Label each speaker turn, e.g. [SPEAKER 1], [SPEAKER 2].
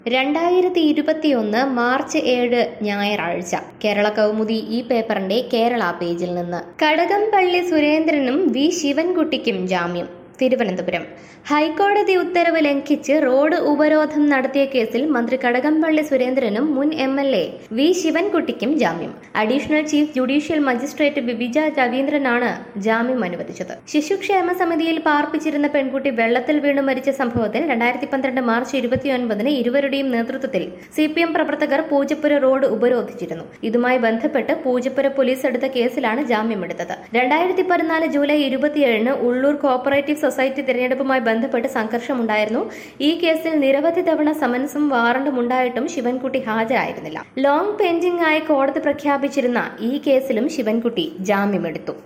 [SPEAKER 1] രണ്ടായിരത്തി ഇരുപത്തിയൊന്ന് മാർച്ച് ഏഴ് ഞായറാഴ്ച കേരള കൗമുദി ഈ പേപ്പറിന്റെ കേരള പേജിൽ നിന്ന് കടകംപള്ളി സുരേന്ദ്രനും വി ശിവൻകുട്ടിക്കും ജാമ്യം തിരുവനന്തപുരം ഹൈക്കോടതി ഉത്തരവ് ലംഘിച്ച് റോഡ് ഉപരോധം നടത്തിയ കേസിൽ മന്ത്രി കടകംപള്ളി സുരേന്ദ്രനും മുൻ എം എൽ എ വി ശിവൻകുട്ടിക്കും ജാമ്യം additional chief judicial magistrate Bibija രവീന്ദ്രനാണ് ജാമ്യം അനുവദിച്ചത് ശിശുക്ഷേമ സമിതിയിൽ പാർപ്പിച്ചിരുന്ന പെൺകുട്ടി വെള്ളത്തിൽ വീണു മരിച്ച സംഭവത്തിൽ രണ്ടായിരത്തി പന്ത്രണ്ട് മാർച്ച് ഇരുപത്തിയൊൻപതിന് ഇരുവരുടെയും നേതൃത്വത്തിൽ സി പി എം പ്രവർത്തകർ പൂജപ്പുര റോഡ് ഉപരോധിച്ചിരുന്നു ഇതുമായി ബന്ധപ്പെട്ട് പൂജപ്പുര പോലീസ് എടുത്ത കേസിലാണ് ജാമ്യമെടുത്തത് രണ്ടായിരത്തി പതിനാല് ജൂലൈ ഇരുപത്തിയേഴിന് ഉള്ളൂർ കോപ്പറേറ്റീവ് സൊസൈറ്റി തിരഞ്ഞെടുപ്പുമായി ബന്ധപ്പെട്ട് സംഘർഷമുണ്ടായിരുന്നു ഈ കേസിൽ നിരവധി തവണ സമൻസും വാറണ്ടും ഉണ്ടായിട്ടും ശിവൻകുട്ടി ഹാജരായിരുന്നില്ല ലോങ് പെൻഡിംഗ് ആയി കോടതി പ്രഖ്യാപിച്ചിരുന്ന ഈ കേസിലും ശിവൻകുട്ടി ജാമ്യമെടുത്തു